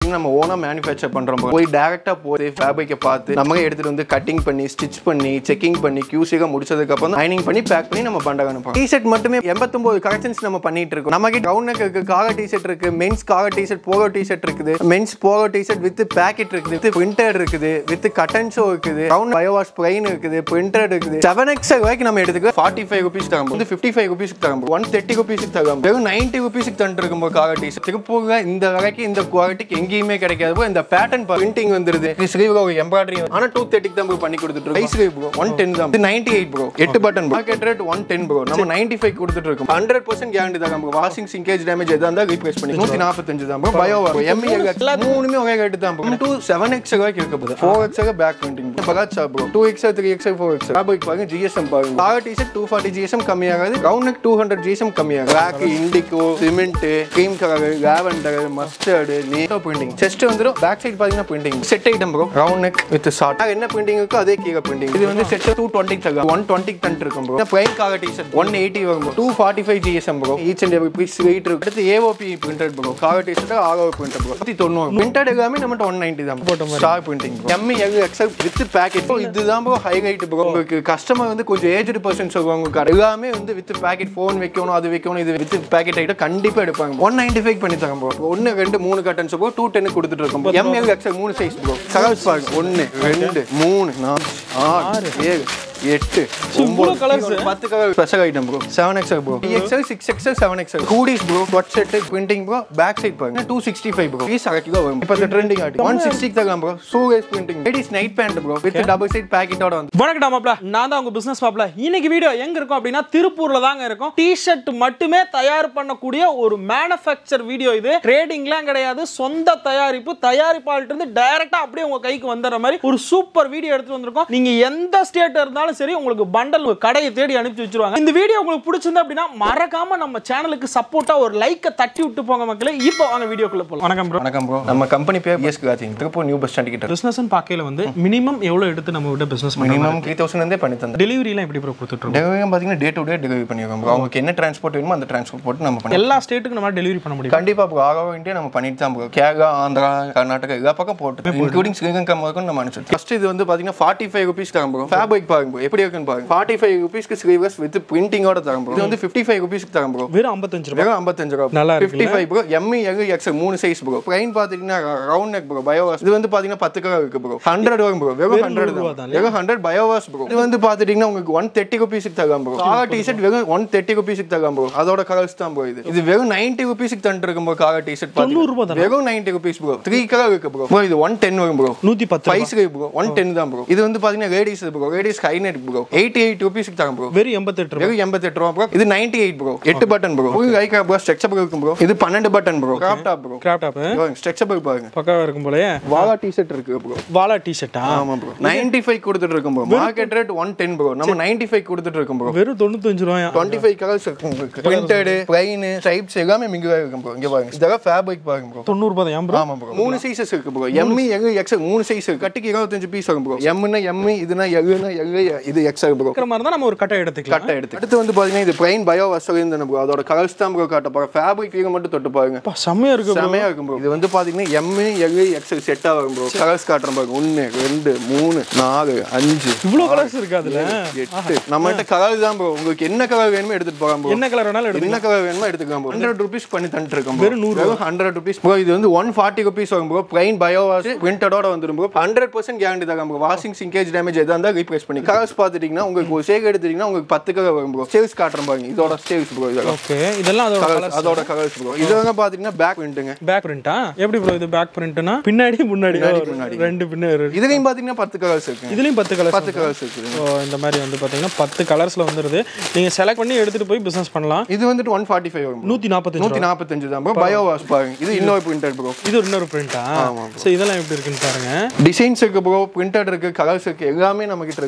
பாத்தீங்கன்னா நம்ம ஓனா மேனுஃபேக்சர் பண்றோம் bro. போய் டேரக்டா போய் ஃபேப்ரிக்கை பார்த்து நம்ம எடுத்துட்டு வந்து கட்டிங் பண்ணி ஸ்டிச் பண்ணி செக்கிங் பண்ணி கியூசிగా முடிச்சதுக்கு அப்புறம் அயனிங் பண்ணி பேக் பண்ணி நம்ம பண்றாங்க அனுப்போம் டி ஷர்ட் மட்டுமே எண்பத்தொன்பது கலெக்ஷன்ஸ் நம்ம பண்ணிட்டு இருக்கோம் நம்ம கிட்ட ரவுண்ட் நெக் இருக்கு காக டி ஷர்ட் இருக்கு மென்ஸ் காக டி ஷர்ட் போகோ டி ஷர்ட் இருக்குது மென்ஸ் போகோ டி ஷர்ட் வித் பேக்கெட் இருக்குது வித் பிரிண்டட் இருக்குது வித் கட்டன் ஷோ இருக்குது ரவுண்ட் பயோவாஷ் பிளைன் இருக்குது பிரிண்டட் இருக்குது செவன் எக்ஸல் வரைக்கும் நம்ம எடுத்துக்க ஃபார்ட்டி ஃபைவ் ருபீஸ் தரும் வந்து ஃபிஃப்டி ஃபைவ் ருபீஸ்க்கு தரும் ஒன் தேர்ட்டி ருபீஸ்க்கு தரும் வெறும் நைன்ட்டி ருபீஸ்க்கு தந்துட்டு இருக்கும் காக டி ஷர்ட் திருப்பூர்ல இந்த வரைக்கும் இந்த குவாலிட்டிக்கு எங்கேயுமே கிடைக்காது bro. இந்த பேட்டர்ன் பிரிண்டிங் வந்துருது ஸ்லீவ் எம்ப்ராய்டரி ஆனா டூ தேர்ட்டிக்கு தான் bro பண்ணி கொடுத்துட்டு இருக்கோம் ஸ்லீவ் ப்ரோ ஒன் டென் தான் நைன்டி எயிட் ப்ரோ எட்டு button market rate one ten bro நம்ம நைன்டி ஃபைவ் கொடுத்துட்டு இருக்கோம் ஹண்ட்ரட் பர்சன்ட் கேரண்டி தான் ப்ரோ வாஷிங் சிங்கேஜ் டேமேஜ் எதாக இருந்தால் ரீப்ளேஸ் பண்ணி நூற்றி நாற்பத்தஞ்சு தான் ப்ரோ பயோ எம்இ மூணுமே ஒரே ரேட்டு தான் ப்ரோ டூ செவன் எக்ஸ் வரைக்கும் இருக்க போகுது ஃபோர் எக்ஸ் பேக் பிரிண்டிங் பகாத் shop bro two X three X four X fabric பாருங்க ஜிஎஸ்எம் பாருங்க கார் டிஷர்ட் டூ ஃபார்ட்டி ஜிஎஸ்எம் கம்மியாகாது round neck two hundred GSM கம்மியாகும் black indigo cement cream colour lavender mustard நீட்டோ பிரிண்டிங் செஸ்ட் வந்துடும் back side பாத்தீங்கன்னா printing set item bro round neck with short என்ன printing இருக்கோ அதே கீழே பிரிண்டிங் இது வந்து செட் டூ டுவெண்ட்டி தரும் ஒன் டுவெண்ட்டி தன் இருக்கும் ப்ரோ பிரைன் காக டிஷர்ட் ஒன் எயிட்டி வரும் bro two forty five GSM bro each and every piece weight இருக்கு அடுத்து ஏஓபி பிரிண்டட் ப்ரோ காக டிஷர்ட் ஆகோ பிரிண்டட் ப்ரோ நூற்றி தொண்ணூறு பிரிண்டட் எல்லாமே நம்ம ஒன் நைன்ட்டி தான் போட்டோம் star printing M L XL with pocket இதுதான் ப்ரோ ஹைலைட் ப்ரோ உங்களுக்கு கஸ்டமர் வந்து கொஞ்சம் ஏஜ்டு பர்சன் சொல்லுவாங்க கடை எல்லாமே வந்து வித் பேக்கெட் ஃபோன் வைக்கணும் அது வைக்கணும் இது வித் பேக்கெட் ஐட்டம் கண்டிப்பா எடுப்பாங்க ஒன் நைன்டி ஃபைவ் பண்ணி தரோம் ப்ரோ ஒன்று ரெண்டு மூணு கட்டன்ஸ் ப்ரோ டூ டென் கொடுத்துட்டு இருக்கோம் எம்எல் எக்ஸல் மூணு சைஸ் ப்ரோ கலர்ஸ் பாருங்க ஒன்று ரெண்டு மூணு நாலு ஆறு ஏழு எட்டு இவ்வளவு colours? ஒரு பத்து colour special item bro seven XL bro XL six XL seven XL hoodies bro sweat set printing bro back side பாருங்க two sixty five bro piece அரை கிலோ வரும் இப்போ ட்ரெண்டிங் ஆட்டி ஒன் சிக்ஸ்டி தரலாம் ப்ரோ ஷூ வேஸ் printing ladies night pant bro with double side பேக்கெட்டோட வந்து வணக்கம் மாப்ள நான் தான் உங்க பிசினஸ் மாப்ள இன்னைக்கு வீடியோ எங்க இருக்கும் அப்படின்னா திருப்பூர்ல தாங்க இருக்கும் டி-ஷர்ட் மட்டுமே தயார் பண்ணக்கூடிய ஒரு மேனுஃபேக்சர் வீடியோ இது ட்ரேடிங்லாம் கிடையாது சொந்த தயாரிப்பு தயாரிப்பாளர்ட்ட இருந்து டைரக்டா அப்படியே உங்க கைக்கு வந்துடுற மாதிரி ஒரு சூப்பர் வீடியோ எடுத்து வந்திருக்கோம் நீங்க எந்த ஸ்டேட் இருந்தாலும் சரி உங்களுக்கு பண்டல் கடையை தேடி அனுப்பிச்சு வச்சிருவாங்க இந்த வீடியோ உங்களுக்கு பிடிச்சிருந்தா அப்படின்னா மறக்காம நம்ம சேனலுக்கு சப்போர்ட்டா ஒரு லைக்கை தட்டி விட்டு போங்க மக்களே இப்போ வாங்க வீடியோக்குள்ள போலாம் வணக்கம் ப்ரோ வணக்கம் ப்ரோ நம்ம கம்பெனி பேர் BS clothing Tiruppur new bus stand கிட்ட பிசினஸ் பார்க்கையில வந்து மினிமம் எவ்வளவு எடுத்து நம்ம விட பிசினஸ் பண்ணி மினிமம் த்ரீ தௌசண்ட்லேருந்தே பண்ணி தந்தேன் டெலிவரிலாம் எப்படி ப்ரோ கொடுத்துட்டு இருக்கோம் டெலிவரி பார்த்தீங்கன்னா டே டு டே டெலிவரி பண்ணிடுவோம் bro. அவங்களுக்கு என்ன டிரான்ஸ்போர்ட் வேணுமோ அந்த டிரான்ஸ்போர்ட் போட்டு நம்ம பண்ணி எல்லா ஸ்டேட்டுக்கும் நம்ம டெலிவரி பண்ண முடியும் கண்டிப்பா ப்ரோ ஆக வேண்டிய நம்ம பண்ணிட்டு தான் ப்ரோ கேரளா ஆந்திரா கர்நாடகா எல்லா பக்கம் போட்டு இன்க்ளூடிங் ஸ்ரீலங்கா வரைக்கும் நம்ம அனுப்பிச்சு ஃபர்ஸ்ட் இது வந்து பாத்தீங்கன்னா ஃபார்ட்டி ஃபைவ் ருபீஸ் தரம் ப்ரோ ஃபேப்ரிக் பாருங்க bro. எப்படி இருக்குன்னு பாருங்க ஃபார்ட்டி ஃபைவ் ருபீஸ்க்கு ஸ்லீவ்லெஸ் வித் பிரிண்டிங்கோட தரம் ப்ரோ இது வந்து ஃபிஃப்டி ஃபைவ் ருபீஸ்க்கு தரம் ப்ரோ வெறும் ஐம்பத்தஞ்சு ரூபாய் வெறும் ஐம்பத்தஞ்சு ரூபா நல்லா fifty five bro M எகு X மூணு சைஸ் ப்ரோ பிளைன் பார்த்தீங்கன்னா ரவுண்ட் நெக் ப்ரோ பயோவாஸ் இது வந்து பார்த்தீங்கன்னா பத்து கலர் இருக்கு ப்ரோ ஹண்ட்ரட் வரும் ப்ரோ வெறும் ஹண்ட்ரட் ரூபா தான் வெறும் ஹண்ட்ரட் பயோவாஸ் ப்ரோ இது வந்து பார்த்துட்டீங்கன்னா உங்களுக்கு ஒன் தேர்ட்டி ருபீஸுக்கு தரலாம் ப்ரோ காகா டிஷர்ட் வெறும் ஒன் தேர்ட்டி ருபீஸுக்கு தரலாம் ப்ரோ அதோட கலர்ஸ் தான் ப்ரோ இது இது வெறும் நைன்ட்டி ருபீஸுக்கு தந்துட்டு இருக்கும் ப்ரோ காகா டிஷர்ட் தொண்ணூறு ரூபாய் தானே? வெறும் ninety rupees bro three colour இருக்கு ப்ரோ ப்ரோ இது ஒன் டென் வரும் ப்ரோ நூத்தி பத்து five sky bro one ten தான் ப்ரோ இது வந்து பார்த்தீங்கன்னா ladies bro ladies high net bro eighty eight ருபீஸுக்கு தரம் ப்ரோ வெறும் எண்பத்தெட்டு ரூபாய் வெறும் எண்பத்தெட்டு ரூபா ப்ரோ இது நைன்டி எயிட் ப்ரோ எட்டு button bro full like bro stretchable இருக்கும் ப்ரோ இது பன்னெண்டு button bro crop top bro crop top stretchable பாருங்க பக்காவா இருக்கும் போலயே வாலா டிஷர்ட் இருக்கு ப்ரோ வாலா டிஷர்ட்டா ஆமா ப்ரோ நைன்டி ஃபைவ் கொடுத்துட்டு இருக்கும் bro market rate one ten bro நம்ம நைன்டி ஃபைவ் கொடுத்துட்டு இருக்கோம் ப்ரோ வெறும் தொண்ணூத்தஞ்சு ரூபாயா டுவெண்ட்டி ஃபைவ் கலர்ஸ் இருக்கும் உங்களுக்கு பிரிண்டடு பிளைன் ஸ்ட்ரைப்ஸ் எல்லாமே மிகுவாக இருக்கும் ப்ரோ இங்கே பாருங்க இதெல்லாம் ஃபேப்ரிக் பாருங்க ப்ரோ தொண்ணூறு ரூபாய் தான் ப்ரோ ஆமா ப்ரோ மூணு சைஸஸ் இருக்கு ப்ரோ எம்மி எல் எக்ஸ் மூணு சைஸ் இருக்கு கட்டிக்கு இருபத்தஞ்சு பீஸ் வரும் ப்ரோ எம்னா எம்மி இதுனா எல்னா எல் இது எக்ஸ் ப்ரோ இருக்கிற மாதிரி தான் நம்ம ஒரு கட்டை எடுத்துக்கலாம் கட்டை எடுத்து அடுத்து வந்து பாத்தீங்கன்னா இது பிளைன் பயோ வசதி இருந்தது ப்ரோ அதோட கலர்ஸ் தான் ப்ரோ காட்ட போறோம் ஃபேப்ரிக் ஃபீல் மட்டும் தொட்டு பாருங்க அப்பா, செம்மையா இருக்கு bro. செமையா இருக்கும் ப்ரோ இது வந்து பாத்தீங்கன்னா எம் எல் எக்ஸ் செட்டா வரும் ப்ரோ கலர்ஸ் காட்டுறோம் பாருங்க ஒன்னு ரெண்டு மூணு நாலு அஞ்சு இவ்வளவு கலர்ஸ் இருக்கு அதுல எட்டு நம்மகிட்ட கலர் தான் ப்ரோ உங்களுக்கு என்ன கலர் வேணுமோ எடுத்துட்டு போகலாம் ப்ரோ என்ன கலர் வேணாலும் எடுத்து என்ன கலர் வேணுமோ எடுத்துக்கலாம் ப்ரோ ஹண்ட்ரட் ருபீஸ் பண்ணி தந்துட்டு இருக்கோம் வெறும் நூறு வெறும் ஹண்ட்ரட் ருபீஸ் ப்ரோ இது வந்து ஒன் ஃபார்ட்டி ருபீஸ் வரும் ப்ரோ பிளைன் பயோ வாஷ் பிரிண்டடோட வந்துடும் ப்ரோ ஹண்ட்ரட் பர்சன்ட் கேரண்டி தான் ப்ரோ வாஷிங் சிங்கேஜ் டேமேஜ் எதாக இருந்தால் ரீப்ளேஸ் பண்ணி கலர்ஸ் பார்த்துட்டீங்கன்னா உங்களுக்கு ஒரு ஷேக் எடுத்துட்டீங்கன்னா உங்களுக்கு பத்து கலர் வரும் ப்ரோ சேல்ஸ் காட்டுறோம் பாருங்க இதோட சேல்ஸ் ப்ரோ இதெல்லாம் ஓகே இதெல்லாம் அதோட Colours, கலர்ஸ் அதோட கலர்ஸ் ப்ரோ இதெல்லாம் பார்த்தீங்கன்னா பேக் பிரிண்ட்டுங்க பேக் பிரிண்டா எப்படி ப்ரோ இது பேக் பிரிண்ட்னா பின்னாடி முன்னாடி பின்னாடி, ஒரு முன்னாடி. ரெண்டு பின்னாடி இதுலயும் பார்த்தீங்கன்னா பத்து கலர்ஸ் இருக்கு இதுலயும் பத்து கலர்ஸ் பத்து கலர்ஸ் இருக்குது ஸோ இந்த மாதிரி வந்து பார்த்தீங்கன்னா பத்து கலர்ஸில் வந்துருது நீங்கள் செலக்ட் பண்ணி எடுத்துகிட்டு போய் பிஸ்னஸ் பண்ணலாம் இது வந்துட்டு ஒன் ஃபார்ட்டி ஃபைவ் வரும் நூற்றி நாற்பத்தஞ்சு நூற்றி நாற்பத்தஞ்சு தான் ப்ரோ பயோ வாஷ் பாருங்க இது இன்னொரு பிரிண்டட் ப்ரோ இது ஒரு இன்னொரு பிரிண்டா ஸோ இதெல்லாம் எப்படி இருக்குன்னு பாருங்க டிசைன்ஸ் இருக்கு ப்ரோ பிரிண்டட் இருக்கு கலர்ஸ் இருக்கு எல்லாமே நம்ம கிட்ட இருக்கு ப்ரோ எல்லாமே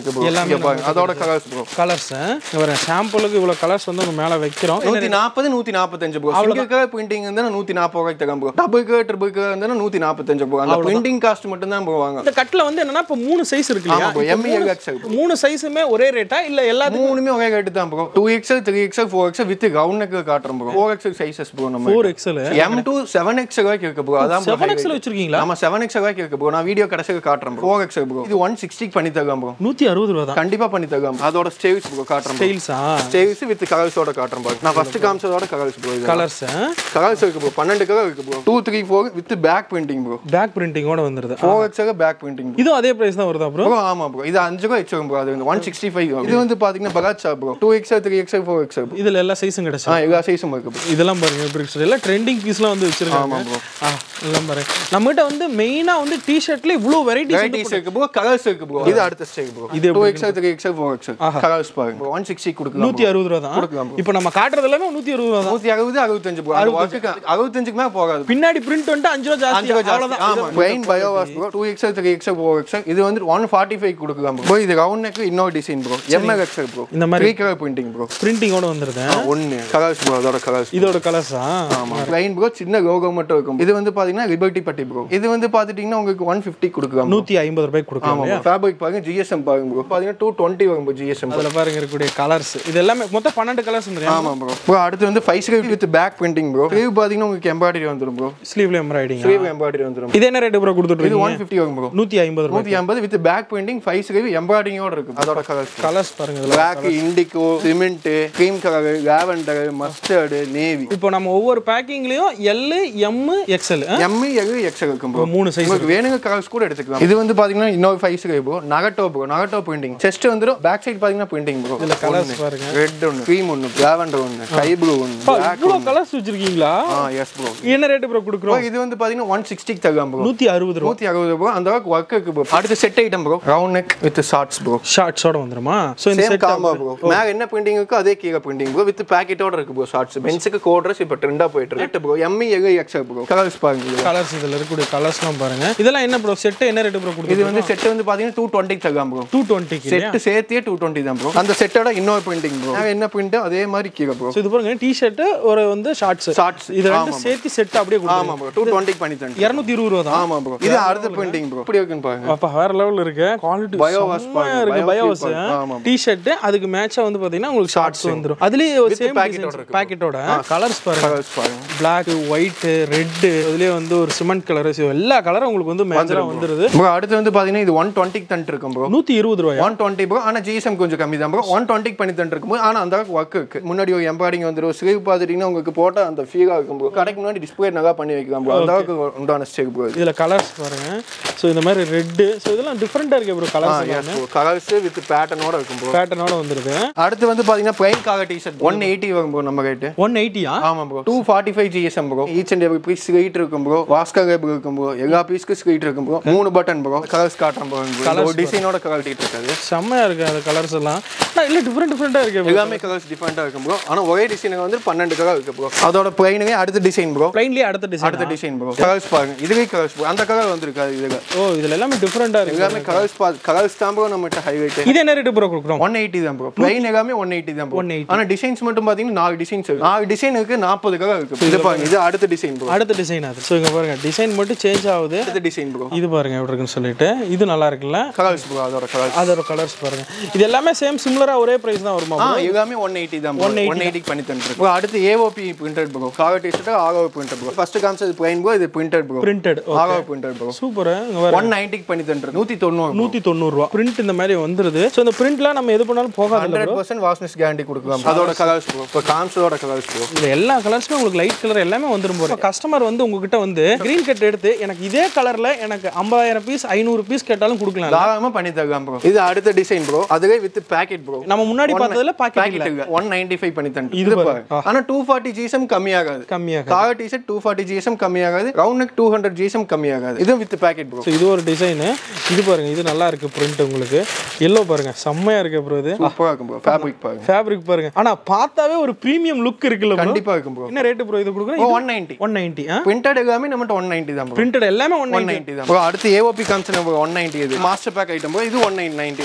ஓகே பாருங்க அதோட கலர்ஸ் ப்ரோ கலர்ஸ் ஒரு சாம்பிளுக்கு இவ்வளோ கலர்ஸ் வந்து உங்க மேலே வைக்கிறோம் நூத்தி நாற்பது நூத்தி நாற்பத்தஞ்சு ப்ரோ சிங்கிள் கலர் பிரிண்டிங் வந்து நூத்தி நாற்பது ரூபாய்க்கு தரும் bro double colour triple colour வந்து நூத்தி நாற்பத்தஞ்சு ப்ரோ அந்த பிரிண்டிங் காஸ்ட் மட்டும் தான் போவாங்க இந்த கட்டில் வந்து என்னன்னா இப்போ மூணு சைஸ் இருக்கு இல்லையா ஆமா ப்ரோ எம்இ எக்ஸ்எல் மூணு சைஸுமே ஒரே ரேட்டா இல்ல எல்லாத்துக்கும் மூணுமே ஒரே ரேட்டு தான் bro two XL three XL four XL with round neck காட்டுறோம் bro four XL sizes bro நம்ம four XL M to seven X வரைக்கும் இருக்கு ப்ரோ அதான் bro செவன் highlight. எக்ஸல் வச்சிருக்கீங்களா ஆமா செவன் எக்ஸ் வரைக்கும் இருக்கு ப்ரோ நான் வீடியோ கடைசிக்கு காட்டுறேன் ப்ரோ ஃபோர் எக்ஸ் ப்ரோ இது ஒன் சிக்ஸ்டிக்கு பண்ணி தருவோம் ப்ரோ நூத்தி அறுபது ரூபா தான் கண்டிப்பா பண்ணி தருவோம் அதோட ஸ்டேவ்ஸ் ப்ரோ காட்டுறேன் bro. ஸ்டைல்ஸா ஸ்டேவ்ஸ் வித் கலர்ஸோட காட்டுறேன் ப்ரோ நான் ஃபர்ஸ்ட் காமிச்சதோட கலர்ஸ் ப்ரோ இது கலர்ஸ் கலர்ஸ் இருக்கு ப்ரோ பன்னெண்டு கலர் இருக்கு bro two three four with back printing bro back பிரிண்டிங்கோட வந்துருது ஃபோர் எக்ஸ் பேக் பிரிண்டிங் இதுவும் அதே பிரைஸ் தான் வருதா ப்ரோ ப்ரோ ஆமா ப்ரோ இது அஞ்சு ரூபா எக்ஸ் ப்ரோ அது வந்து ஒன் சிக்ஸ்டி ஃபைவ் இது வந்து பாத்தீங்கன்னா பகாத் shop bro two X three X four X இதுல எல்லா சைஸும் கிடைச்சு ஆ எல்லா சைஸும் இருக்கு ப்ரோ இதெல்லாம் பாருங்க எப்படி இருக்கு எல்லாம் ட்ரெண்டிங் பீஸ்லாம் வந்து வச்சிருக்காங்க ஆமா bro. ஆ எல்லாம் பாருங்க நம்மகிட்ட வந்து மெயினா வந்து டிஷர்ட்ல இவ்வளோ வெரைட்டிஸ் வெரைட்டிஸ் இருக்கு ப்ரோ கலர்ஸ் இருக்கு ப்ரோ இது அடுத்த ஸ்டேக் ப்ரோ இது இது two X three X four X colours பாருங்க ஒன் சிக்ஸ்டி கொடுக்கலாம் நூத்தி அறுபது ரூபா தான் கொடுக்கலாம் bro. இப்போ நம்ம காட்டுறது எல்லாமே நூத்தி அறுபது ரூபா தான் நூத்தி அறுபது அறுபத்தஞ்சு ப்ரோ அந்த ஒர்க்குக்கு அறுபத்தஞ்சுக்கு மேலே போகாது பின்னாடி பிரிண்ட் வந்துட்டு அஞ்சு ரூபா ஜாஸ்தி அஞ்சு ரூபா ஜாஸ்தி அவ்வளவுதான் ஆமா plain biowash bro two X three X four X இது வந்து ஒன் ஃபார்ட்டி ஃபைவ் கொடுக்கலாம் ப்ரோ இது ரவுண்ட் நெக் இன்னொரு design bro M L X bro இந்த மாதிரி த்ரீ கலர் பிரிண்டிங் ப்ரோ பிரிண்டிங்கோட வந்துருது ஒன்னு கலர்ஸ் ப்ரோ அதோட கலர்ஸ் இதோட கலர்ஸா ஆமா பிளைன் ப்ரோ சின்ன லோகோ மட்டும் இருக்கும் இது வந்து பாத்தீங்கன்னா லிபர்ட்டி பட்டி ப்ரோ இது வந்து பாத்துட்டீங்கன்னா உங்களுக்கு ஒன் ஃபிஃப்டி கொடுக்கலாம் bro. நூத்தி ஐம்பது ரூபாய்க்கு கொடுக்கலாம் ஆமா ஃபேப்ரிக் பாருங்க ஜிஎஸ்எம் பாருங்க ப்ரோ பாத்தீங்கன்னா டூ டுவெண்ட்டி வரும் ப்ரோ ஜிஎஸ்எம் அதுல பாருங்க இருக்கக்கூடிய கலர்ஸ் இது எல்லாமே மொத்தம் பன்னெண்டு கலர்ஸ் வந்துருக்கு ஆமா ப்ரோ ப்ரோ அடுத்து வந்து five sleeve with back printing bro sleeve பாத்தீங்கன்னா உங்களுக்கு எம்ப்ராய்டரி வந்துரும் ப்ரோ ஸ்லீவ்ல எம்ப்ராய்டிங் ஸ்லீவ் எம்ப்ராய்டரி வந்துரும் இது என்ன ரேட் ப்ரோ கொடுத்துட்டு இது இருக்கீங்க ஒன் ஃபிஃப்டி வரும் ப்ரோ நூத்தி ஐம்பது ரூபாய் நூத்தி ஐம்பது with back printing five sleeve எம்ப்ராய்டிங்கோட இருக்கு அதோட கலர்ஸ் கலர்ஸ் பாருங்க இதுல black indigo cement cream colour lavender mustard navy இப்போ நம்ம ஒவ்வொரு பேக்கிங்லயும் எல் எம் எக்ஸ்எல் எம்மி எகு எக்ஸல் இருக்கும் ப்ரோ மூணு சைஸ் உங்களுக்கு வேணுங்க கலர்ஸ் கூட எடுத்துக்கலாம் இது வந்து பாத்தீங்கன்னா இன்னொரு ஃபைவ் ஸ்லீவ் ப்ரோ நகட்டோ ப்ரோ நகட்டோ பிரிண்டிங் செஸ்ட் வந்துரும் பேக் சைடு பாத்தீங்கன்னா பிரிண்டிங் ப்ரோ இதுல கலர்ஸ் பாருங்க ரெட் ஒன்று க்ரீம் ஒன்று லாவெண்டர் ஒன்று ஸ்கை ப்ளூ ஒன்று பிளாக் இவ்வளோ கலர்ஸ் வச்சிருக்கீங்களா ஆ எஸ் ப்ரோ என்ன ரேட் ப்ரோ கொடுக்குறோம் இது வந்து பாத்தீங்கன்னா ஒன் சிக்ஸ்டிக்கு தகலாம் ப்ரோ நூத்தி அறுபது ரூபா நூற்றி அறுபது ப்ரோ அந்த அளவுக்கு ஒர்க் இருக்கு ப்ரோ அடுத்து set item bro round neck with shorts bro ஷார்ட்ஸோட வந்துருமா ஸோ இந்த சேம் செட் காம்பா ப்ரோ மேல என்ன பிரிண்டிங் இருக்கோ அதே கீழே பிரிண்டிங் ப்ரோ வித் பேக்கெட்டோட இருக்கு ப்ரோ ஷார்ட்ஸ் பென்ஸுக்கு கோட்ரஸ் இப்போ ட்ரெண்டா போயிட்டு இருக்கு bro M எகு XL bro colours பாருங்க கலர்ஸ் இதுல இருக்கக்கூடிய கலர்ஸ்லாம் பாருங்க இதெல்லாம் என்ன ப்ரோ செட் என்ன ரேட் ப்ரோ இது கொடுக்குது வந்து செட் வந்து பாத்தீங்கன்னா டூ டுவெண்ட்டிக்கு தகலாம் ப்ரோ டூ டுவெண்ட்டிக்கு செட் சேர்த்தே டூ டுவெண்ட்டி தான் ப்ரோ அந்த செட்டோட இன்னொரு பிரிண்டிங் ப்ரோ என்ன பிரிண்ட் அதே மாதிரி கீழே ப்ரோ ஸோ இது பாருங்க டிஷர்ட் ஒரு வந்து ஷார்ட்ஸ் ஷார்ட்ஸ் இது ரெண்டு சேர்த்து செட் அப்படியே கொடுக்கும் ஆமா ப்ரோ டூ டுவெண்ட்டிக்கு பண்ணி தரேன் இரநூத்தி இருபது ரூபா தான் ஆமா ப்ரோ இது அடுத்த பிரிண்டிங் ப்ரோ இப்படி இருக்குன்னு பாருங்க அப்பா வேற லெவல் இருக்கு குவாலிட்டி Biowas பாருங்க, இருக்கு Biowas பயோவாஸ் பாருங்க. ஆமா. டிஷர்ட் அதுக்கு மேட்சா வந்து பாத்தீங்கன்னா உங்களுக்கு ஷார்ட்ஸ் வந்துரும் அதுலயே ஒரு சேம் packet ஓட இருக்கு. பாக்கெட்டோட கலர்ஸ் பாருங்க கலர்ஸ் பாருங்க பிளாக் ஒயிட் ரெட் அதுலயே வந்து ஒரு சிமெண்ட் கலர் எல்லா கலரும் உங்களுக்கு வந்து மேஜரா வந்துருது ப்ரோ அடுத்து வந்து பாத்தீங்கன்னா இது ஒன் டுவெண்ட்டிக்கு தந்துட்டு இருக்கும் ப்ரோ நூத்தி இருபது ரூபாயா ஒன் டுவெண்ட்டி ப்ரோ ஆனால் ஜிஎஸ்எம் கொஞ்சம் கம்மி தான் ப்ரோ ஒன் டுவெண்ட்டிக்கு பண்ணி தந்துட்டு இருக்கும்போது ஆனால் அந்த அளவுக்கு ஒர்க் இருக்கு முன்னாடி ஒரு எம்பாரிங் வந்துடும் ஸ்லீவ் பார்த்துட்டீங்கன்னா உங்களுக்கு போட்டால் அந்த ஃபீலாக இருக்கும் ப்ரோ கடைக்கு முன்னாடி டிஸ்பிளே நல்லா பண்ணி வைக்கலாம் ப்ரோ அந்த அளவுக்கு உண்டான ஸ்டேக் ப்ரோ இதுல கலர்ஸ் பாருங்க ஸோ இந்த மாதிரி ரெட்டு ஸோ இதெல்லாம் டிஃப்ரெண்டா இருக்கு bro colours yes bro colours with பேட்டர்னோட இருக்கும் ப்ரோ பேட்டர்னோட வந்துருது அடுத்து வந்து பாத்தீங்கன்னா பிளைன் காக டிஷர்ட் ஒன் எயிட்டி வரும் ப்ரோ நம்ம ரேட்டு ஒன் எயிட்டியா ஆமா bro two forty five GSM bro each and every piece ஸ்லைட் இருக்கும் ப்ரோ வாஸ்கா லேபிள் இருக்கும் ப்ரோ எல்லா பீஸ்க்கு ஸ்லைட் இருக்கும் ப்ரோ மூணு பட்டன் ப்ரோ கலர்ஸ் காட்டுறோம் ப்ரோ ஒரு டிசைனோட கலர்ட்டிட்டு இருக்காது செம்மையா இருக்கு அந்த கலர்ஸ் எல்லாம் ஆனா இல்ல டிஃப்ரெண்ட் டிஃப்ரெண்டா இருக்கு bro. எல்லாமே கலர்ஸ் டிஃப்ரெண்ட்டாக இருக்கும் ப்ரோ ஆனால் ஒரே டிசைனுக்கு வந்து பன்னெண்டு கலர் இருக்கு ப்ரோ அதோட பிளைனுமே அடுத்த டிசைன் ப்ரோ பிளைன்லயே அடுத்த டிசைன் அடுத்த டிசைன் ப்ரோ கலர்ஸ் பாருங்க இதுவே கலர்ஸ் ப்ரோ அந்த கலர் வந்திருக்காது இதுல ஓ இதுல எல்லாமே டிஃப்ரெண்டா இருக்கு எல்லாமே கலர்ஸ் பா கலர்ஸ் தான் ப்ரோ நம்மகிட்ட ஹைலைட் இது என்ன ரேட் ப்ரோ கொடுக்குறோம் ஒன் எயிட்டி தான் ப்ரோ பிளைன் எல்லாமே ஒன் எயிட்டி தான் ப்ரோ 180. ஆனால் டிசைன்ஸ் மட்டும் பார்த்தீங்கன்னா நாலு டிசைன்ஸ் இருக்கு நாலு டிசைன் இருக்கு நாற்பது கலர் இருக்கு இது பாருங்க இது அடுத்த டிசைன் ப்ரோ அடுத்த டிசைன் அது ஸோ இங்க பாருங்க டிசைன் மட்டும் சேஞ்ச் ஆகுது அடுத்த டிசைன் ப்ரோ இது பாருங்க எப்படி இருக்குன்னு சொல்லிட்டு இது நல்லா இருக்குல்ல கலர்ஸ் ப்ரோ அதோட கலர்ஸ் அதோட கலர்ஸ் பாருங்க இது எல்லாமே சேம் சிமிலரா ஒரே பிரைஸ் தான் வருமா ஆ எல்லாமே ஒன் எயிட்டி தான் ஒன் எயிட்டி பண்ணி தந்துருக்கு ப்ரோ அடுத்து AOP printed bro collar T shirt ஆகோ பிரிண்டட் ப்ரோ ஃபர்ஸ்ட் காமிச்சது பிளைன் ப்ரோ இது பிரிண்டட் ப்ரோ பிரிண்டட் ஆகோ பிரிண்டட் ப்ரோ சூப்பர் இங்க பாருங்க ஒன் நைன்ட்டிக்கு பண்ணி தந்துருக்கு நூற்றி தொண்ணூறு நூத்தி தொண்ணூறு ரூபா பிரிண்ட் இந்த மாதிரி வந்துருது ஸோ இந்த பிரிண்ட்லாம் நம்ம எது பண்ணாலும் போகாது ஹண்ட்ரட் பர்சன்ட் வாஷ்னஸ் கேரண்டி கொடுக்கலாம் அதோட கலர்ஸ் ப்ரோ இப்போ காம்ஸோட கலர்ஸ் ப்ரோ இதுல எல்லா கலர்ஸுமே உங்களுக்கு லைட் கலர் எல்லாமே வந்துரும் போற கஸ்டமர் வந்து உங்ககிட்ட வந்து கிரீன் கட் எடுத்து எனக்கு இதே கலர்ல எனக்கு ஐம்பதாயிரம் பீஸ் ஐநூறு பீஸ் கேட்டாலும் கொடுக்கலாம் தாராளமாக பண்ணி தரலாம் ப்ரோ இது அடுத்த டிசைன் ப்ரோ அதுவே வித் பேக்கெட் ப்ரோ நம்ம முன்னாடி பார்த்ததுல pocket pocket one ninety five பண்ணி தந்து இது பாருங்க ஆனால் டூ ஃபார்ட்டி ஜிஎஸ்எம் கம்மியாகாது கம்மியாக collar T shirt two forty GSM கம்மியாகாது round neck two hundred GSM கம்மியாகாது இது வித் பேக்கெட் ப்ரோ ஸோ இது ஒரு டிசைனு இது பாருங்க இது நல்லா இருக்கு பிரிண்ட் உங்களுக்கு எல்லோ பாருங்க செம்மையா இருக்கு ப்ரோ இது சூப்பராக இருக்கும் ப்ரோ ஃபேப்ரிக் பாருங்க ஃபேப்ரிக் பாருங்க ஆனா பார்த்தாவே ஒரு பிரீமியம் லுக் இருக்குல்ல bro? கண்டிப்பாக இருக்கும் ப்ரோ என்ன ரேட் ப்ரோ இது கொடுக்குறேன் ஒன் நைன்ட்டி ஒன் நைன்ட்டி ஆ பிரிண்டட் எல்லாமே நம்மகிட்ட ஒன் நைன்ட்டி தான் ப்ரோ பிரிண்டட் எல்லாமே ஒன் ஒன் நைன்ட்டி தான் ப்ரோ அடுத்து ஏஓபி காமிச்சு நம்ம ஒன் நைன்ட்டி இது மாஸ்டர் பேக் ஐட்டம் ப்ரோ இது ஒன் நைன் நைன்ட்டி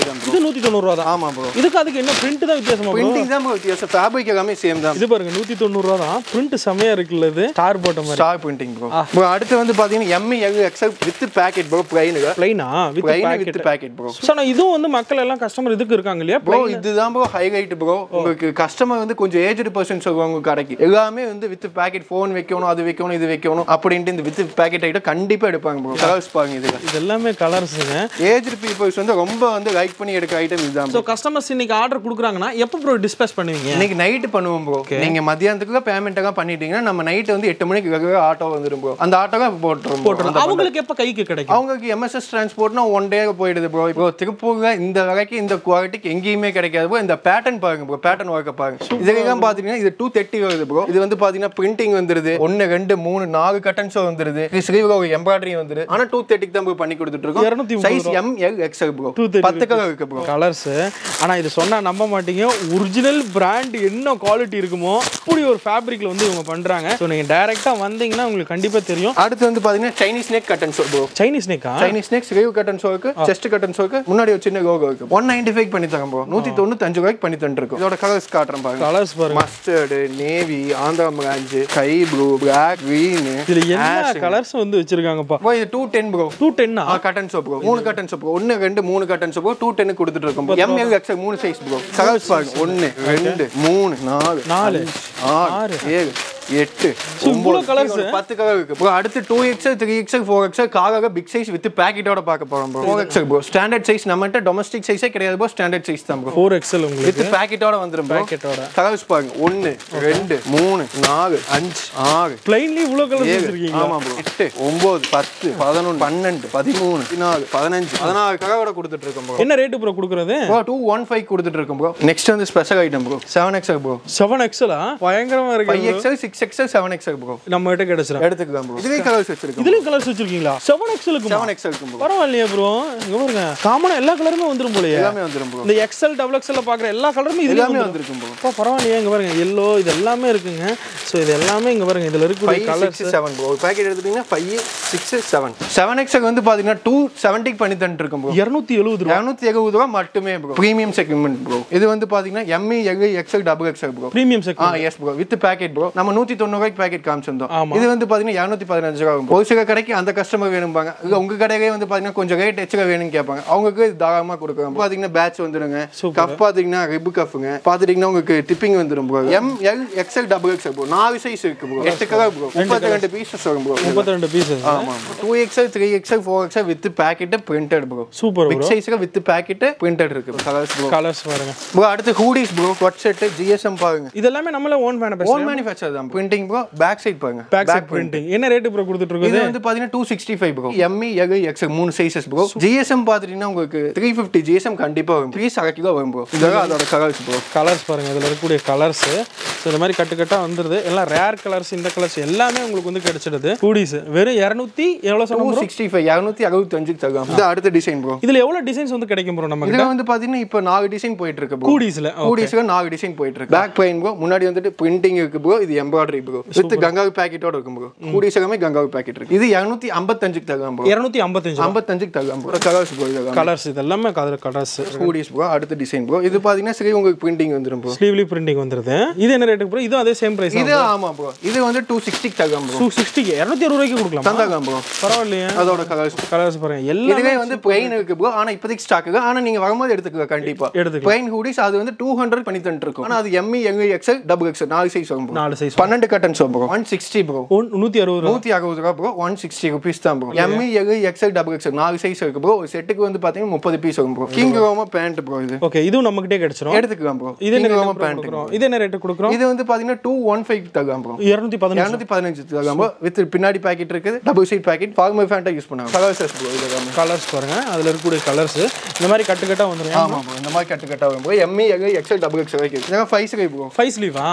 தான் ப்ரோ இது நூத்தி தொண்ணூறு ரூபா தான் ஆமா ப்ரோ இதுக்கு அதுக்கு என்ன பிரிண்ட் தான் வித்தியாசமா bro? பிரிண்டிங் தான் ப்ரோ வித்தியாசம் ஃபேப்ரிக் எல்லாமே சேம் தான் இது பாருங்க நூத்தி தொண்ணூறு ரூபா தான் பிரிண்ட் செமையா இருக்குல்ல இது ஸ்டார் போட்ட மாதிரி ஸ்டார் பிரிண்டிங் ப்ரோ ப்ரோ அடுத்து வந்து பாத்தீங்கன்னா M L XL with pocket bro பிளைனுங்க பிளைனா with plain pocket with pocket bro so நான் இதுவும் வந்து மக்கள் எல்லாம் கஸ்டமர் இதுக்கு இருக்காங்க இல்லையா ப்ரோ இதுதான் ப்ரோ ஹைலைட் ப்ரோ உங்களுக்கு கஸ்டமர் வந்து கொஞ்சம் ஏஜ்டு பர்சன் சொல்லுவாங்க உங்க கடைக்கு எல்லாமே வந்து வித் பேக்கெட் ஃபோன் வைக்கணும் அது வைக்கணும் இது வைக்கணும் அப்படின்ட்டு இந்த வித் பேக்கெட் ஐட்டம் கண்டிப்பா எடுப்பாங்க ப்ரோ கலர்ஸ் பாருங்க இதுல இது எல்லாமே கலர்ஸுங்க ஏஜ்டு பீப்புள்ஸ் வந்து ரொம்ப வந்து லைக் பண்ணி எடுக்க ஐட்டம் இதுதான் ஸோ கஸ்டமர்ஸ் இன்னைக்கு ஆர்டர் கொடுக்குறாங்கன்னா எப்போ ப்ரோ டிஸ்பேஸ் பண்ணுவீங்க இன்னைக்கு நைட்டு பண்ணுவோம் ப்ரோ நீங்க மத்தியானத்துக்கு பேமெண்ட் எல்லாம் பண்ணிட்டீங்கன்னா நம்ம நைட் வந்து எட்டு மணிக்கு ரெகுலர் ஆட்டோ வந்துடும் ப்ரோ அந்த ஆட்டோவை போட்டுரும் போட்டுரும் அவங்களுக்கு எப்போ கைக்கு கிடைக்கும் அவங்களுக்கு எம்எஸ்எஸ் டிரான்ஸ்போர்ட்னா ஒன் டே போயிடுது ப்ரோ இப்போ திருப்பூர்ல இந்த வகைக்கு இந்த குவாலிட்டிக்கு எங்கேயுமே கிடைக்காது ப்ரோ இந்த பேட்டர்ன் பாருங்க ப்ரோ பேட்டர்ன் ஒர்க்க பாருங்க இதெல்லாம் பாத்தீங்கன்னா இது டூ தேர்ட்டி வருது ப்ரோ இது வந்து பாத்தீங்கன்னா பிரிண்டிங் வந்துருது ஒன்னு ரெண்டு மூணு நாலு கட்டன்ஸ் வந்துருது ஸ்லீவ்ல ஒரு எம்ப்ராய்டரி வந்துருது ஆனா டூ தேர்ட்டிக்கு தான் ப்ரோ பண்ணி கொடுத்துட்டு இருக்கோம் 230 size M L XL bro 230 பத்து கலர் இருக்கு ப்ரோ கலர்ஸ் ஆனா இது சொன்னா நம்ப மாட்டீங்க ஒரிஜினல் பிராண்ட் என்ன குவாலிட்டி இருக்குமோ அப்படி ஒரு ஃபேப்ரிக்ல வந்து இவங்க பண்றாங்க ஸோ நீங்க டைரக்டா வந்தீங்கன்னா உங்களுக்கு கண்டிப்பா தெரியும் அடுத்து வந்து பாத்தீங்கன்னா சைனீஸ் நெக் கட்டன்ஸ் ப்ரோ சைனீஸ் நேக்கா சைனீஸ் நெக் ஸ்லீவ் கட்டன்ஸ் இருக்கு செஸ்ட் கட்டன்ஸ் இருக்கு முன்னாடி ஒரு சின்ன லோகோ இருக்கு ஒன் நைன்டி ஃபைவ் பண்ணி தரோம் ப்ரோ நூத்தி தொண்ணூத்தஞ்சு ரூபாய்க்கு பண்ணி தந்துருக்கோம் இதோட கலர்ஸ் காட்டுறேன் பாருங்க கலர்ஸ் பாருங்க மஸ்டர்டு நேவி ஆந்திரா பிரான்ச் ஸ்கை ப்ளூ பிளாக் green இதுல எல்லா கலர்ஸும் வந்து வச்சிருக்காங்கப்பா ப்ரோ இது டூ டென் ப்ரோ டூ டென்னா கட்டன் சோப் ப்ரோ மூணு கட்டன் சோப் ஒன்னு ரெண்டு மூணு கட்டன் சோப் டூ டென்னு கொடுத்துட்டு இருக்கோம் எம்எல் எக்ஸ்எல் மூணு சைஸ் ப்ரோ கலர்ஸ் பாருங்க ஒன்னு ரெண்டு மூணு நாலு நாலு, அஞ்சு, ஆறு ஏழு எட்டு இவ்வளவு colours? ஒரு பத்து கலர் இருக்கு ப்ரோ அடுத்து two XL three XL four XL காக பிக் சைஸ் வித் பேக்கெட்டோட பார்க்க போறோம் bro four XL bro standard size நம்மகிட்ட டொமஸ்டிக் சைஸே கிடையாது ப்ரோ ஸ்டாண்டர்ட் சைஸ் தான் ப்ரோ ஃபோர் எக்ஸல் உங்களுக்கு வித் பேக்கெட்டோட வந்துரும் ப்ரோ பேக்கெட்டோட கலர்ஸ் பாருங்க ஒன்னு ரெண்டு மூணு நாலு அஞ்சு ஆறு பிளைன்லி இவ்வளோ கலர்ஸ் ஏழு வச்சிருக்கீங்க ஆமா ப்ரோ எட்டு ஒன்பது பத்து பதினொன்று பன்னெண்டு பதிமூணு பதினாலு பதினஞ்சு பதினாறு கலரோட கொடுத்துட்டு இருக்கோம் ப்ரோ என்ன ரேட்டு ப்ரோ கொடுக்குறது ப்ரோ டூ ஒன் ஃபைவ் கொடுத்துட்டு இருக்கோம் ப்ரோ நெக்ஸ்ட் வந்து special item bro seven XL bro seven எக்ஸலா பயங்கரமா ஃபைவ் இருக்கு XL six XL seven XL bro நம்ம கிட்ட கிடைச்சிடும் எடுத்துக்கலாம் ப்ரோ இதுலேயே கலர்ஸ் வச்சிருக்கோம் இதுலயும் கலர்ஸ் வச்சிருக்கீங்களா செவன் எக்ஸலுக்கு செவன் எக்ஸ்எல் இருக்கும் ப்ரோ பரவாயில்லையே ப்ரோ இங்க பாருங்க காமனா எல்லா கலருமே வந்துரும் போலயே எல்லாமே வந்துரும் ப்ரோ இந்த எக்ஸல் டபுள் எக்ஸல்ல பாக்குற எல்லா கலருமே இதுல எல்லாமே வந்திருக்கும் ப்ரோ அப்பா பரவாயில்லையே இங்க பாருங்க எல்லோ இது எல்லாமே இருக்குங்க ஸோ இது எல்லாமே இங்க பாருங்க இதுல இருக்கக்கூடிய five colours six seven bro ஒரு பேக்கெட் எடுத்துட்டீங்கன்னா five six seven seven XL வந்து பார்த்தீங்கன்னா டூ செவன்ட்டிக்கு பண்ணி தந்துட்டு இருக்கோம் ப்ரோ இருநூத்தி எழுபது ரூபா இரநூத்தி எழுபது ரூபா மட்டுமே ப்ரோ ப்ரீமியம் செக்மெண்ட் ப்ரோ இது வந்து பார்த்தீங்கன்னா M L XL double XL bro premium ஆ செக்மெண்ட் எஸ் ப்ரோ வித் பேக்கெட் ப்ரோ நம்ம நூற்றி தொண்ணூறுவாய்க்கு பேக்கெட் காமிச்சிருந்தோம் ஆமா. இது வந்து பார்த்தீங்கன்னா இரநூத்தி பதினஞ்சு ரூபா ஆகும். ஒரு சில கடைக்கு அந்த கஸ்டமர் வேணும்பாங்க இல்லை உங்கள் கடையிலே வந்து பார்த்தீங்கன்னா கொஞ்சம் ரேட் எக்ஸ்ட்ரா வேணும்னு கேட்பாங்க அவங்களுக்கு இது தாராளமாக கொடுக்குறோம் பார்த்தீங்கன்னா பேட்ச் வந்துடுங்க கப் பார்த்தீங்கன்னா ரிப்பு கஃபுங்க பார்த்துட்டிங்கன்னா உங்களுக்கு டிப்பிங் வந்துடும் bro M L XL double XL bro நாலு சைஸ் இருக்கு ப்ரோ எட்டு கலர் ப்ரோ முப்பத்தி ரெண்டு பீசஸ் வரும் ப்ரோ முப்பத்தி ரெண்டு பீசஸ் ஆமாம் two XL three XL four XL with pocket printed bro super big சைஸ்க்கு வித் பேக்கெட்டு பிரிண்டட் இருக்கு கலர்ஸ் ப்ரோ கலர்ஸ் பாருங்க ப்ரோ அடுத்து ஹூடிஸ் ப்ரோ ஒட் செட்டு ஜிஎஸ்எம் பாருங்க இது எல்லாமே நம்மள ஓன் மேனுஃபேக்சர் ஓன் மேனுஃபேக்சர் தான் பிரிண்டிங் ப்ரோ பேக் சைட் பாருங்க பேக் சைட் பிரிண்டிங் என்ன ரேட் ப்ரோ கொடுத்துட்டு இருக்குது இது வந்து பாத்தீங்கன்னா two sixty five bro M எகு X மூணு சைசஸ் ப்ரோ ஜிஎஸ்எம் பார்த்துட்டீங்கன்னா உங்களுக்கு த்ரீ ஃபிஃப்டி ஜிஎஸ்எம் கண்டிப்பா வரும் பீஸ் அரை கிலோ வரும் ப்ரோ இதெல்லாம் அதோட கலர்ஸ் ப்ரோ கலர்ஸ் பாருங்க இதுல இருக்கக்கூடிய கலர்ஸ் ஸோ இந்த மாதிரி கட்டு கட்டா வந்துருது எல்லாம் ரேர் கலர்ஸ் இந்த கலர்ஸ் எல்லாமே உங்களுக்கு வந்து கிடைச்சிடுது ஹூடிஸ் வெறும் இரநூத்தி எவ்வளவு டூ சொன்னோம் bro? சிக்ஸ்டி ஃபைவ் இரநூத்தி அறுபத்தஞ்சுக்கு தருவாங்க இது அடுத்த டிசைன் ப்ரோ இதுல எவ்வளவு டிசைன்ஸ் வந்து கிடைக்கும் ப்ரோ நமக்கு இதுல வந்து பாத்தீங்கன்னா இப்போ நாலு டிசைன் போயிட்டு இருக்கு ப்ரோ ஹூடிஸ்ல கூடிஸ்க்கு நாலு டிசைன் போயிட்டு இருக்கு பேக் பெயின் ப்ரோ முன்னாடி வந்துட்டு பிரிண்டிங் இருக்கு ப்ரோ இது எம்ப்ராய்டரி ப்ரோ வித் கங்காவு பேக்கெட்டோட இருக்கும் ப்ரோ கூடிஸ் எல்லாமே கங்காவு பேக்கெட் இருக்கு இது இரநூத்தி ஐம்பத்தஞ்சுக்கு தருவாங்க ப்ரோ இரநூத்தி ஐம்பத்தஞ்சு ஐம்பத்தஞ்சுக்கு தருவாங்க ப்ரோ கலர்ஸ் ப்ரோ இது கலர்ஸ் இது எல்லாமே கலர் கலர்ஸ் கூடிஸ் ப்ரோ அடுத்த டிசைன் ப்ரோ இது பாத்தீங்கன்னா சரி உங்களுக்கு பிரிண்டிங் வந்துடும் ப்ரோ ஸ்லீவ்லி பிரிண்டிங் வந்துருது இது என்ன ரேட்டுக்கு ப்ரோ இதுவும் அதே சேம் பிரைஸ் இது ஆமா ப்ரோ இது வந்து டூ சிக்ஸ்டிக்கு தருவாங்க ப்ரோ டூ சிக்ஸ்டிக்கு இரநூத்தி அறுபது ரூபாய்க்கு கொடுக்கலாம் தந்தாங்க ப்ரோ பரவாயில்லையே அதோட கலர்ஸ் கலர்ஸ் பாருங்க எல்லாம் இதுவே வந்து பிளைன் இருக்கு ப்ரோ ஆனா இப்போதைக்கு ஸ்டாக் இருக்கு ஆனா நீங்க வரும்போது எடுத்துக்கோங்க கண்டிப்பா எடுத்துக்கலாம் பிளைன் ஹூடிஸ் அது வந்து டூ ஹண்ட்ரட் பண்ணி தந்துட்டு இருக்கும் ஆனா அது எம்இ எங்க எக்ஸ்எல் டபுள் எக்ஸ்எல் நாலு சைஸ் வரும் bro. நாலு சைஸ் பன்னெண்டு கட்டன் சோப் bro one sixty bro one நூற்றி அறுபது ரூபா நூத்தி அறுபது ரூபா ப்ரோ ஒன் சிக்ஸ்டி ருபீஸ் தான் bro M L XL double XL நாலு சைஸ் இருக்கு ப்ரோ ஒரு செட்டுக்கு வந்து பாத்தீங்கன்னா முப்பது பீஸ் வரும் bro king Roma pant bro இது ஓகே இதுவும் நம்மகிட்டே கிடைச்சிரும் எடுத்துக்கலாம் ப்ரோ இது என்ன கிங் ரோமா ரேட்டு பேண்ட் கொடுக்குறோம் இது என்ன ரேட்டு கொடுக்குறோம் இது வந்து பாத்தீங்கன்னா டூ ஒன் ஃபைவ் தரலாம் ப்ரோ இரநூத்தி பதினஞ்சு இரநூத்தி பதினஞ்சு தரலாம் ப்ரோ வித் பின்னாடி பாக்கெட் இருக்குது டபுள் சைட் பாக்கெட் ஃபார்மல் ஃபேண்டா யூஸ் பண்ணுவாங்க கலர்ஸஸ் ப்ரோ இது எல்லாமே கலர்ஸ் பாருங்க அதுல இருக்கக்கூடிய கலர்ஸ் இந்த மாதிரி கட்டு கட்டா வந்துரும் ஆமா ப்ரோ இந்த மாதிரி கட்டு கட்டா வரும் bro M L XL double XL வரைக்கும் இதெல்லாம் ஃபைவ் ஸ்கை ப்ரோ ஃபைவ் ஸ்லீவா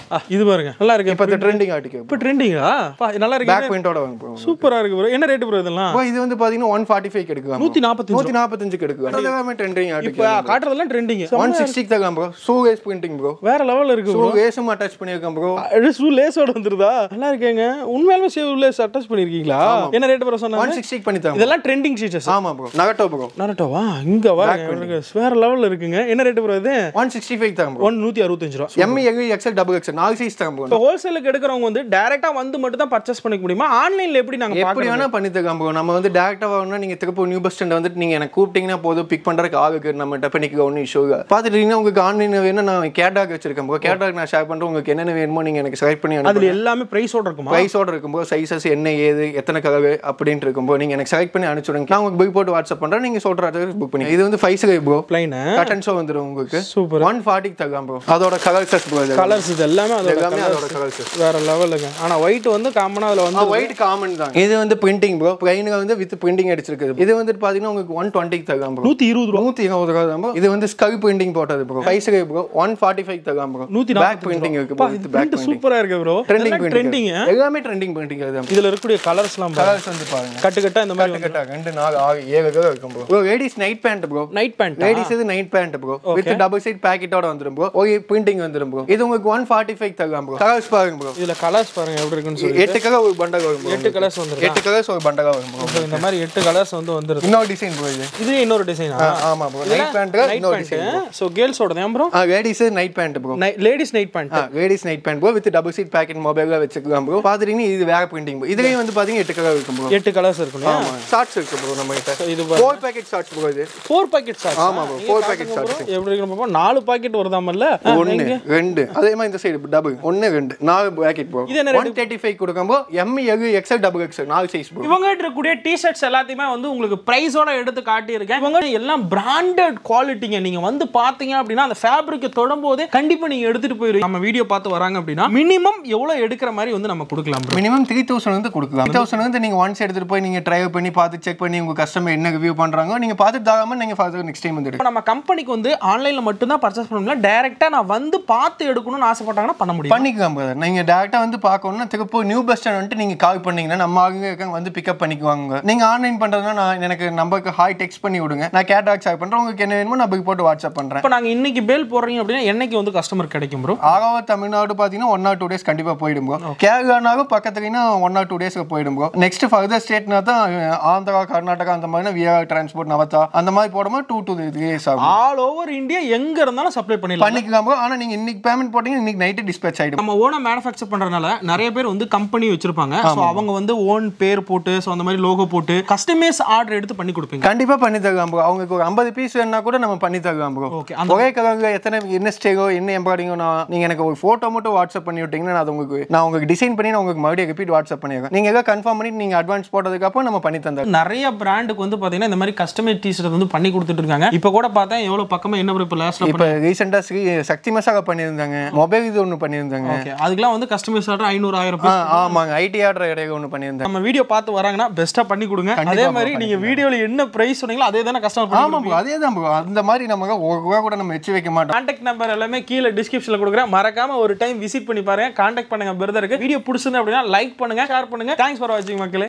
ஆ, இது பாருங்க நல்லா இருக்கு இப்போ ட்ரெண்டிங் ஆர்டிகல் இப்போ ட்ரெண்டிங்கா நல்லா இருக்கு பேக் பாயிண்டோட வாங்க ப்ரோ சூப்பரா இருக்கு ப்ரோ என்ன ரேட் ப்ரோ இதெல்லாம் ப்ரோ இது வந்து பாத்தீங்கன்னா ஒன் ஃபார்ட்டி ஃபைவ் எடுக்கலாம் நூத்தி நாற்பத்தஞ்சு நூற்றி நாற்பத்தஞ்சுக்கு எடுக்கலாம் எல்லாமே ட்ரெண்டிங் இப்போ ஆர்டிகல் காட்டுறதெல்லாம் ட்ரெண்டிங் ஒன் சிக்ஸ்டிக்கு தரலாம் ப்ரோ ஷூ வேஸ் பிரிண்டிங் ப்ரோ வேற லெவல்ல இருக்கு ஷூ வேஸும் அட்டாச் பண்ணியிருக்கேன் ப்ரோ ஷூ லேஸோட வந்துருதா நல்லா இருக்கேங்க உண்மையாலுமே ஷூ லேஸ் அட்டாச் பண்ணிருக்கீங்களா என்ன ரேட் ப்ரோ சொன்னாங்க ஒன் சிக்ஸ்டிக்கு பண்ணி தரேன் இதெல்லாம் ட்ரெண்டிங் ஃபீச்சர்ஸ் ஆமா ப்ரோ நகட்டோ ப்ரோ நரட்டோவா இங்க வா வேற லெவல்ல இருக்குங்க என்ன ரேட் ப்ரோ இது ஒன் சிக்ஸ்டி ஃபைவ் தரேன் ப்ரோ ஒன் நூத்தி அறுபத்தஞ்சு ரூபா எம்இ எகு எக்ஸல் டபுள் எக்ஸல் நாலு சைஸ் தரேன் ப்ரோ இப்போ ஹோல்சேலுக்கு எடுக்கிறவங்க வந்து டைரக்டா வந்து மட்டும் தான் பர்ச்சேஸ் பண்ணிக்க முடியுமா ஆன்லைன்ல எப்படி நாங்க எப்படி பாக்குறோம் வேணா பண்ணி தரலாம் ப்ரோ நம்ம வந்து டேரக்டாக வரணும்னா நீங்க திருப்பூர் நியூ பஸ் ஸ்டாண்ட் வந்துட்டு நீங்க எனக்கு கூப்பிட்டீங்கன்னா போதும் பிக் பண்றதுக்கு ஆளுக்கு நம்ம டெப்பனிக்கு ஒன்றும் இஷ்யூ பார்த்துட்டீங்கன்னா உங்களுக்கு ஆன்லைன் வேணும் நான் கேட்டாக் வச்சிருக்கேன் ப்ரோ கேட்டாக் நான் ஷேர் பண்றேன் உங்களுக்கு என்னென்ன வேணுமோ நீங்க எனக்கு செலக்ட் பண்ணி அனுப்புங்க அதுல எல்லாமே பிரைஸோட இருக்குமா ப்ரைஸோட இருக்கும்போது சைஸஸ் என்ன ஏது எத்தனை கலர் அப்படின்ட்டு இருக்கும்போது நீங்க எனக்கு செலக்ட் பண்ணி அனுப்பிச்சுடுங்க நான் உங்களுக்கு பில் போட்டு வாட்ஸ்அப் பண்றேன் நீங்க சொல்ற அட்ரஸ் புக் பண்ணி இது வந்து ஃபைவ் சிலை ப்ரோ பிளைனு கட்டன் ஷோ வந்துடும் உங்களுக்கு சூப்பர் ஒன் ஃபார்ட்டிக்கு தரலாம் ப்ரோ அதோட கலர் செஸ் ப்ரோ கலர்ஸ் இது எல்லாமே அதோட எல்லாமே colours. அதோட கலர் செஸ் வேற லெவலுங்க ஆனா ஒயிட் வந்து காமனா அதுல வந்து ஒயிட் காமன் தான் இது வந்து பிரிண்டிங் ப்ரோ பிளைனுங்க வந்து வித் பிரிண்டிங் அடிச்சிருக்குது இது வந்து பாத்தீங்கன்னா உங்களுக்கு ஒன் டுவெண்ட்டிக்கு தரலாம் ப்ரோ நூத்தி இருபது ரூபா நூத்தி இருபது ரூபா தான் bro. இது வந்து ஸ்கல் பிரிண்டிங் போட்டது ப்ரோ ஃபைவ் சிலை ப்ரோ ஒன் ஃபார்ட்டி ஃபைவ் தரலாம் ப்ரோ நூத்தி பேக் பிரிண்டிங் இருக்கு bro. with பேக் பிரிண்டிங் சூப்பரா இருக்கு ப்ரோ ட்ரெண்டிங் ட்ரெண்டிங் பிரிண்டிங் எல்லாமே ட்ரெண்டிங் பிரிண்டிங் தான் இதுல இருக்கக்கூடிய கலர்ஸ்லாம் கலர்ஸ் வந்து பாருங்க கட்டு கட்டா இந்த மாதிரி கட்டா ரெண்டு நாலு ஆறு ஏழு கலர் இருக்கும் bro bro ladies night pant bro night pant ladies இது night pant bro with double side பேக்கெட்டோட வந்துரும் ப்ரோ ஒரு பிரிண்டிங் வந்துரும் ப்ரோ இது உங்களுக்கு ஒன் ஃபார்ட்டி ஃபைவ் தரலாம் ப்ரோ கலர்ஸ் பாருங்க ப்ரோ இதுல கலர்ஸ் பாருங்க எப்படி இருக்குன்னு சொல்லி எட்டு கலர் ஒரு பண்டக வரும் bro. எட்டு கலர்ஸ் வந்துருக்கு எட்டு கலர்ஸ் ஒரு பண்டக வரும் ப்ரோ So, இந்த மாதிரி எட்டு கலர்ஸ் வந்து வந்துருது இன்னொரு டிசைன் ப்ரோ இது இது இன்னொரு டிசைனா ஆமா ப்ரோ நைட் பேண்ட் நைட் இன்னொரு டிசைன் பேண்ட் ஸோ கேர்ள்ஸோட தான் bro ladies night pant bro ladies night pant ladies night pant bro with double seat pocket மொபைலில் வச்சுக்கலாம் ப்ரோ பார்த்துட்டீங்கன்னா இது வேற பிரிண்டிங் ப்ரோ இதுலேயும் வந்து பார்த்தீங்கன்னா எட்டு கலர் இருக்கும் ப்ரோ எட்டு கலர்ஸ் இருக்கணும் ஆமா ஷார்ட்ஸ் இருக்கு ப்ரோ நம்ம கிட்ட இது ஃபோர் பேக்கெட் ஷார்ட்ஸ் ப்ரோ இது ஃபோர் பாக்கெட் சார் ஆமா bro, four packet shots. எப்படி இருக்கு பாப்பா நாலு பாக்கெட் வருதாமல்ல ஒன்னு ரெண்டு அதே மாதிரி இந்த சைடு டபுள் ஒன்னு ரெண்டு நாலு பேக்கெட் ப்ரோ இது என்ன ஒன் தேர்ட்டி ஃபைவ் கொடுக்கும் bro M L XL double XL நாலு சைஸ் ப்ரோ இவங்க கிட்ட இருக்கக்கூடிய டிஷர்ட்ஸ் எல்லாத்தையுமே வந்து உங்களுக்கு பிரைஸோட எடுத்து காட்டியிருக்கேன் இவங்க எல்லாம் பிராண்டட் குவாலிட்டிங்க நீங்க வந்து பாத்தீங்க அப்படின்னா அந்த ஃபேப்ரிக்கை தொடும்போது கண்டிப்பா நீங்க எடுத்துட்டு போயிருவீங்க நம்ம வீடியோ பார்த்து வராங்க அப்படின்னா மினிமம் எவ்வளவு எடுக்கிற மாதிரி வந்து நம்ம கொடுக்கலாம் bro. மினிமம் த்ரீ தௌசண்ட் வந்து கொடுக்கலாம் த்ரீ தௌசண்ட் வந்து நீங்க ஒன்ஸ் எடுத்துட்டு போய் நீங்க ட்ரைவ் பண்ணி பார்த்து செக் பண்ணி உங்க கஸ்டமர் என்ன ரிவ்யூ பண்றாங்க நீங்க பார்த்துட்டு தாராம நீங்க ஃபர்தர் நெக்ஸ்ட் டைம் வந்து இப்போ நம்ம கம்பெனிக்கு வந்து ஆன்லைன்ல மட்டும் தான் பர்ச்சேஸ் பண்ண முடியல டைரக்டா நான் வந்து பார்த்து எடுக்கணும்னு ஆசைப்பட்டாங்கன்னா பண்ண முடியும் பண்ணிக்கலாம் brother. நீங்க டேரக்டா வந்து பார்க்கணும்னா திருப்பூர் நியூ பஸ் ஸ்டாண்ட் வந்துட்டு நீங்க கால் பண்ணீங்கன்னா நம்ம ஆளுங்க இருக்காங்க வந்து பிக்கப் பண்ணிக்குவாங்க நீங்க ஆன்லைன் பண்றதுனா நான் எனக்கு நம்பருக்கு ஹாய் டெக்ஸ்ட் பண்ணி விடுங்க நான் கேட்டாக் ஷேர் பண்றேன் உங்களுக்கு என்ன வேணுமோ நான் பில் போட்டு வாட்ஸ்அப் பண்றேன் இப்போ நாங்க இன்னைக்கு பேல் போடுறீங்க அப்படின்னா என்னைக்கு வந்து கஸ்டமர் கிடைக்கும் ப்ரோ ஆகாவ தமிழ்நாடு பார்த்தீங்கன்னா ஒன் ஆர் டூ டேஸ் கண்டிப்பாக போயிடும் ப்ரோ கேரளானாலும் பக்கத்துலனா ஒன் ஆர் டூ டேஸ்க்கு போயிடும் ப்ரோ நெக்ஸ்ட் ஃபர்தர் ஸ்டேட்னா தான் அஹ், ஆந்திரா கர்நாடகா அந்த மாதிரினா விஆர் டிரான்ஸ்போர்ட் நவத்தா அந்த மாதிரி போடும்போது டூ டூ த்ரீ டேஸ் ஆகும் ஆல் ஓவர் இந்தியா எங்க இருந்தாலும் சப்ளை பண்ணிடலாம் பண்ணிக்கலாம் ப்ரோ ஆனால் நீங்கள் இன்னைக்கு பேமெண்ட் போட்டீங்கன்னா இன்னைக்கு நைட்டு டிஸ்பேச் ஆகிடும் நம்ம ஓனா மேனுஃபேக்சர் பண்றதுனால நிறைய பேர் வந்து கம்பெனி வச்சிருப்பாங்க ஸோ அவங்க வந்து ஓன் பேர் போட்டு ஸோ அந்த மாதிரி லோகோ போட்டு கஸ்டமைஸ் ஆர்டர் எடுத்து பண்ணி கொடுப்பீங்க கண்டிப்பாக பண்ணி தரலாம் ப்ரோ அவங்களுக்கு ஒரு ஐம்பது பீஸ் வேணா கூட நம்ம பண்ணி தரலாம் ப்ரோ ஓகே அந்த ஒரே கலரில் எத்தனை என்ன ஸ்டேகோ என்ன எம்பாடிங்கோ நான் நீங்கள் எனக்கு ஒரு ஃபோட்டோ மட்டும் வாட்ஸ்அப் பண்ணி விட்டீங்கன்னா நான் அது உங்களுக்கு நான் உங்களுக்கு டிசைன் பண்ணி நான் உங்களுக்கு மறுபடியும் ரிப்பீட் வாட்ஸ்அப் பண்ணிடுறேன் நீங்கள் எதாவது கன்ஃபார்ம் பண்ணி நீங்கள் அட்வான்ஸ் போட்டதுக்கப்புறம் நம்ம பண்ணி தந்தோம் நிறைய பிராண்டுக்கு வந்து பாத்தீங்கன்னா இந்த மாதிரி கஸ்டமைஸ் டீஷர்ட் வந்து பண்ணி கொடுத்துட்டு இருக்காங்க இப்போ கூட பார்த்தேன் எவ்வளவு பக்கமா என்ன இப்போ லாஸ்ட்ல இப்போ ரீசெண்டாக ஸ்ரீ சக்தி மசாலா பண்ணியிருந்தாங்க மொபைல் இது ஒன்று பண்ணியிருந்தாங்க ஓகே அதுக்கெல்லாம் வந்து கஸ்டமைஸ் ஆர்டர் ஐநூறு ஆயிரம் ஆ ஆமாங்க ஐடி ஆர்டர் இடையில ஒன்று பண்ணியிருந்தாங்க நம்ம வீடியோ பார்த்து வராங்கன்னா பெஸ்ட்டாக பண்ணி கொடுங்க அதே மாதிரி நீங்க வீடியோல என்ன பிரைஸ் சொன்னீங்களோ அதே தானே கஸ்டமர் பண்ணி ஆமாம் ப்ரோ அதே தான் ப்ரோ அந்த மாதிரி நமக்கு ஒரு ரூபா கூட நம்ம வச்சு வைக்க மாட்டோம் கான்டாக்ட் நம்பர் எல்லாமே கீழே டிஸ்கிரிப்ஷன்ல கொடுக்குறேன் மறக்காம ஒரு டைம் விசிட் பண்ணி பாருங்க கான்டாக்ட் பண்ணுங்க பிரதருக்கு வீடியோ பிடிச்சிருந்து அப்படின்னா லைக் பண்ணுங்க ஷேர் பண்ணுங்க தேங்க்ஸ் ஃபார் வாட்சிங் மக்களே